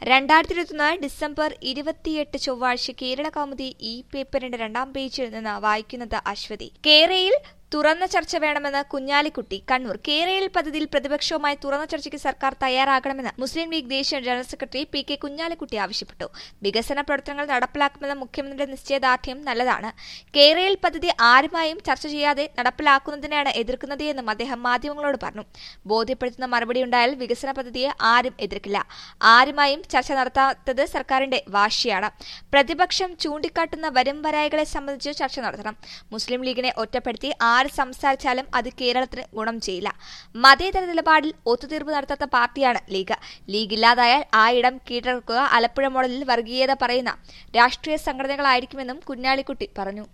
രണ്ടായിരത്തി ഇരുപത്തൊന്ന് ഡിസംബർ ഇരുപത്തിയെട്ട് ചൊവ്വാഴ്ച കേരള കൗമുദി ഈ പേപ്പറിന്റെ രണ്ടാം പേജിൽ നിന്ന് വായിക്കുന്നത് അശ്വതി കേരയിൽ തുറന്ന ചർച്ച വേണമെന്ന് കുഞ്ഞാലിക്കുട്ടി കണ്ണൂർ കേരയിൽ പദ്ധതിയിൽ പ്രതിപക്ഷവുമായി തുറന്ന ചർച്ചയ്ക്ക് സർക്കാർ തയ്യാറാകണമെന്ന് മുസ്ലിം ലീഗ് ദേശീയ general secretary P K Kunhalikutty ആവശ്യപ്പെട്ടു വികസന പ്രവർത്തനങ്ങൾ നടപ്പിലാക്കുമെന്ന മുഖ്യമന്ത്രിയുടെ നിശ്ചയദാർഢ്യം നല്ലതാണ് കേരയിൽ പദ്ധതി ആരുമായും ചർച്ച ചെയ്യാതെ നടപ്പിലാക്കുന്നതിനാണ് എതിർക്കുന്നത് എന്നും അദ്ദേഹം മാധ്യമങ്ങളോട് പറഞ്ഞു ബോധ്യപ്പെടുത്തുന്ന മറുപടി ഉണ്ടായാൽ വികസന പദ്ധതിയെ ആരും എതിർക്കില്ല ആരുമായും ചർച്ച നടത്താത്തത് സർക്കാരിന്റെ വാശിയാണ് പ്രതിപക്ഷം ചൂണ്ടിക്കാട്ടുന്ന വരും വരായികളെ സംബന്ധിച്ച് ചർച്ച നടത്തണം മുസ്ലിം ലീഗിനെ ഒറ്റപ്പെടുത്തി ആര് സംസാരിച്ചാലും അത് കേരളത്തിന് ഗുണം ചെയ്യില്ല മതേതര നിലപാടിൽ ഒത്തുതീർപ്പ് നടത്താത്ത പാർട്ടിയാണ് ലീഗ് ലീഗ് ഇല്ലാതായാൽ ആ ഇടം കീഴടക്കുക ആലപ്പുഴ മോഡലിൽ വർഗീയത പറയുന്ന രാഷ്ട്രീയ സംഘടനകളായിരിക്കുമെന്നും കുഞ്ഞാലിക്കുട്ടി പറഞ്ഞു